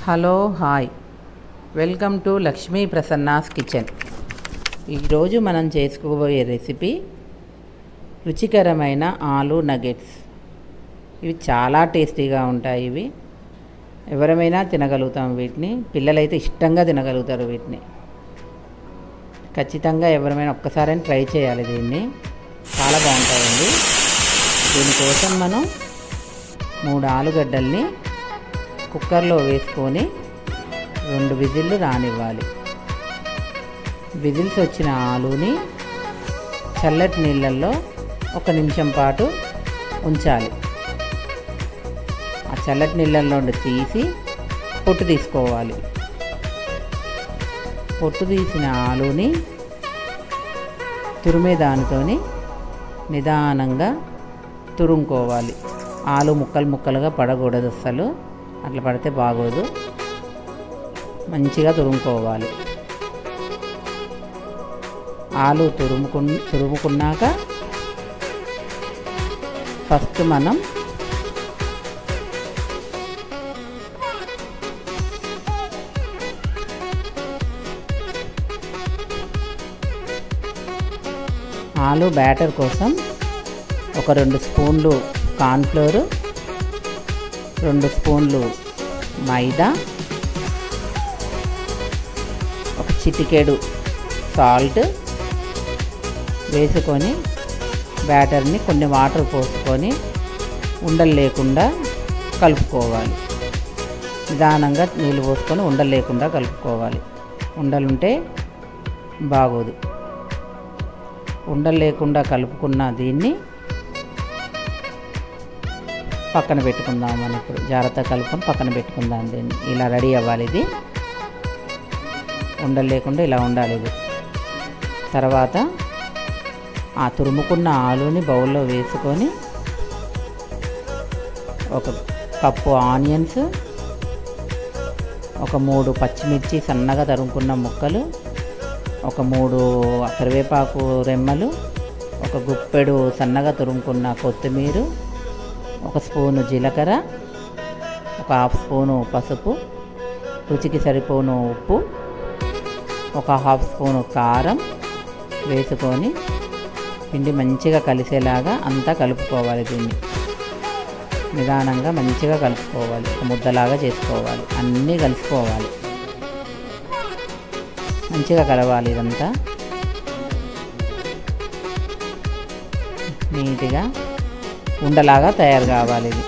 hello hi welcome to Lakshmi Prasanna's kitchen ఈరోజు మనం చేసుకోబోయే రెసిపీ రుచికరమైన ఆలు నగెట్స్ ఇవి చాలా టేస్టీగా ఉంటాయి ఇవి ఎవరమైనా తినగలుగుతాం వీటిని పిల్లలైతే ఇష్టంగా తినగలుగుతారు వీటిని ఖచ్చితంగా ఎవరైనా ఒక్కసారైనా ట్రై చేయాలి దీన్ని చాలా బాగుంటాయండి దీనికోసం మనం మూడు ఆలుగడ్డల్ని కుక్కర్లో వేసుకొని రెండు విజిల్లు రానివ్వాలి విజిల్స్ వచ్చిన ఆలుని చల్లటి నీళ్ళల్లో ఒక నిమిషం పాటు ఉంచాలి ఆ చల్లటి నీళ్ళల్లో నుండి తీసి పొట్టు తీసుకోవాలి పొట్టు తీసిన ఆలుని తురిమే దానితోని నిదానంగా తురుముకోవాలి ఆలు ముక్కలు ముక్కలుగా పడకూడదు అస్సలు అట్లా పడితే బాగోదు మంచిగా తురుముకోవాలి ఆలు తురుముకు తురుముకున్నాక ఫస్ట్ మనం ఆలు బ్యాటర్ కోసం ఒక రెండు స్పూన్లు కార్న్ఫ్లోర్ రెండు స్పూన్లు మైదా ఒక చిటికెడు సాల్ట్ వేసుకొని బ్యాటర్ని కొన్ని వాటర్ పోసుకొని ఉండలు లేకుండా కలుపుకోవాలి నిదానంగా నీళ్ళు పోసుకొని ఉండలు లేకుండా కలుపుకోవాలి ఉండలుంటే బాగోదు ఉండలు లేకుండా కలుపుకున్న దీన్ని పక్కన పెట్టుకుందాం మనం ఇప్పుడు జాగ్రత్తగా కలుపుకొని పక్కన పెట్టుకుందాం దీన్ని ఇలా రెడీ అవ్వాలి ఇది ఉండలు లేకుండా ఇలా ఉండాలి ఇది తర్వాత ఆ తురుముకున్న ఆలుని బౌల్లో వేసుకొని ఒక కప్పు ఆనియన్స్ ఒక మూడు పచ్చిమిర్చి సన్నగా తరుముకున్న ముక్కలు ఒక మూడు కరివేపాకు రెమ్మలు ఒక గుప్పెడు సన్నగా తురుముకున్న కొత్తిమీర ఒక స్పూను జీలకర్ర ఒక హాఫ్ స్పూను పసుపు రుచికి సరిపోను ఉప్పు ఒక హాఫ్ స్పూను కారం వేసుకొని పిండి మంచిగా కలిసేలాగా అంతా కలుపుకోవాలి దీన్ని నిదానంగా మంచిగా కలుపుకోవాలి ఒక ముద్దలాగా చేసుకోవాలి అన్నీ కలుపుకోవాలి మంచిగా కలవాలి ఇదంతా నీట్గా ఉండలాగా తయారు కావాలి ఇది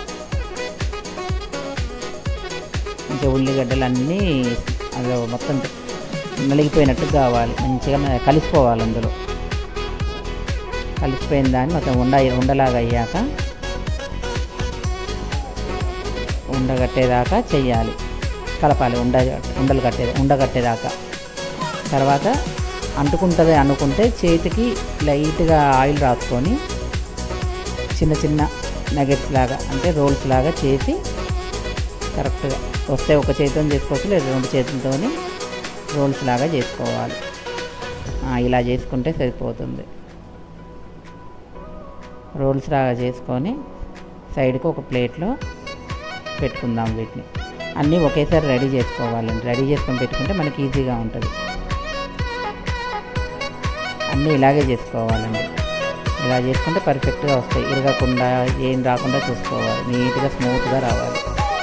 ఇంకా ఉల్లిగడ్డలు అన్నీ అది మొత్తం నలిగిపోయినట్టు కావాలి మంచిగా కలిసిపోవాలి అందులో కలిసిపోయిన దాన్ని మొత్తం ఉండ ఉండలాగా అయ్యాక ఉండగట్టేదాకా చెయ్యాలి కలపాలి ఉండ ఉండలు కట్టే ఉండగట్టేదాకా తర్వాత అంటుకుంటుంది అనుకుంటే చేతికి లైట్గా ఆయిల్ రాసుకొని చిన్న చిన్న నగెట్స్ లాగా అంటే రోల్స్ లాగా చేసి కరెక్ట్గా వస్తే ఒక చేతితో చేసుకోవచ్చు లేదా రెండు చేతులతో రోల్స్ లాగా చేసుకోవాలి ఇలా చేసుకుంటే సరిపోతుంది రోల్స్ లాగా చేసుకొని సైడ్కి ఒక ప్లేట్లో పెట్టుకుందాం వీటిని అన్నీ ఒకేసారి రెడీ చేసుకోవాలండి రెడీ చేసుకొని పెట్టుకుంటే మనకి ఈజీగా ఉంటుంది అన్నీ ఇలాగే చేసుకోవాలండి ఇలా చేసుకుంటే పర్ఫెక్ట్గా వస్తాయి ఇరగకుండా ఏం రాకుండా చూసుకోవాలి నీట్గా స్మూత్గా రావాలి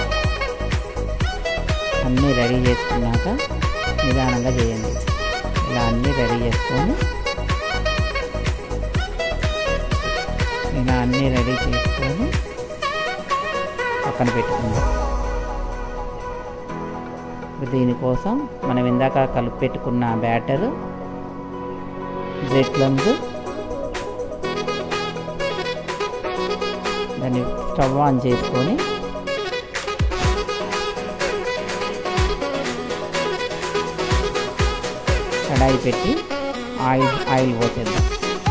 అన్నీ రెడీ చేసుకున్నాక నిదానంగా చేయండి ఇలా అన్నీ రెడీ చేసుకొని ఇలా అన్నీ రెడీ చేసుకొని పక్కన పెట్టుకుందాం దీనికోసం మనం ఇందాక కలిపి పెట్టుకున్న బ్యాటరు బ్రెడ్ క్లమ్స్ దాన్ని స్టవ్ ఆన్ చేసుకొని కడాయి పెట్టి ఆయిల్ ఆయిల్ పోసేద్దాం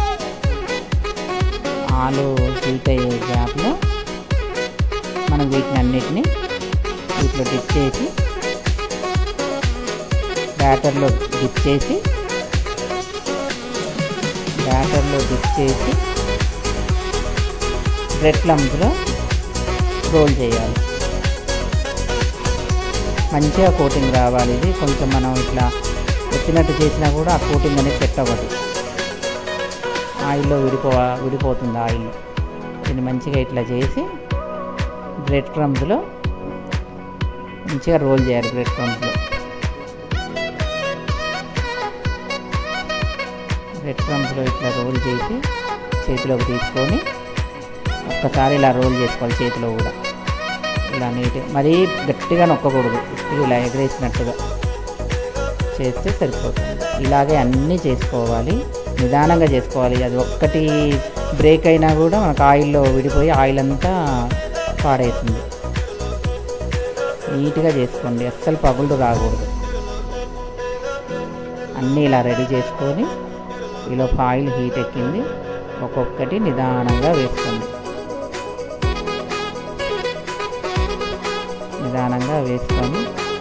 ఆలు హీట్ అయ్యే గ్యాప్లో మనం వీటిని అన్నిటిని వీటిలో డిప్ చేసి బ్యాటర్లో డిప్ చేసి బ్యాటర్లో డిప్ చేసి బ్రెడ్ క్లమ్స్లో రోల్ చేయాలి మంచిగా కోటింగ్ రావాలి ఇది కొంచెం మనం ఇట్లా వచ్చినట్టు చేసినా కూడా ఆ కోటింగ్ అనేది సెట్ అవ్వదు ఆయిల్లో విడిపో విడిపోతుంది ఆయిల్ దీన్ని మంచిగా ఇట్లా చేసి బ్రెడ్ క్రమ్స్లో మంచిగా రోల్ చేయాలి బ్రెడ్ క్రమ్స్లో బ్రెడ్ క్రమ్స్లో ఇట్లా రోల్ చేసి చేతిలోకి తీసుకొని ఒక్కసారి ఇలా రోల్ చేసుకోవాలి చేతిలో కూడా ఇలా నీట్గా మరీ గట్టిగా నొక్కకూడదు ఇలా ఎగరేసినట్టుగా చేస్తే సరిపోతుంది ఇలాగే అన్నీ చేసుకోవాలి నిదానంగా చేసుకోవాలి అది ఒక్కటి బ్రేక్ అయినా కూడా మనకు ఆయిల్లో విడిపోయి ఆయిల్ అంతా పాడవుతుంది నీట్గా చేసుకోండి అస్సలు పగులు రాకూడదు అన్నీ ఇలా రెడీ చేసుకొని ఈలోపు ఆయిల్ హీట్ ఎక్కింది ఒక్కొక్కటి నిదానంగా వేసుకోండి నిదానంగా వేసుకొని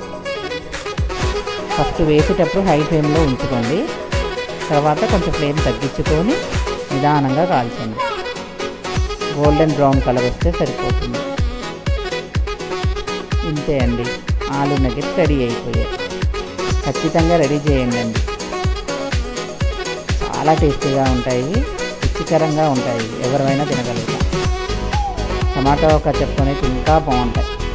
ఫస్ట్ వేసేటప్పుడు హై ఫ్లేమ్లో ఉంచుకోండి తర్వాత కొంచెం ఫ్లేమ్ తగ్గించుకొని నిదానంగా కాల్చండి గోల్డెన్ బ్రౌన్ కలర్ వస్తే సరిపోతుంది ఇంతే అండి ఆలు నగెట్స్ రెడీ అయిపోయాయి ఖచ్చితంగా రెడీ చేయండి అండి చాలా టేస్టీగా ఉంటాయి రుచికరంగా ఉంటాయి ఎవరైనా తినగలుగుతాం టమాటో కచ్చప్తోనే ఇంకా బాగుంటాయి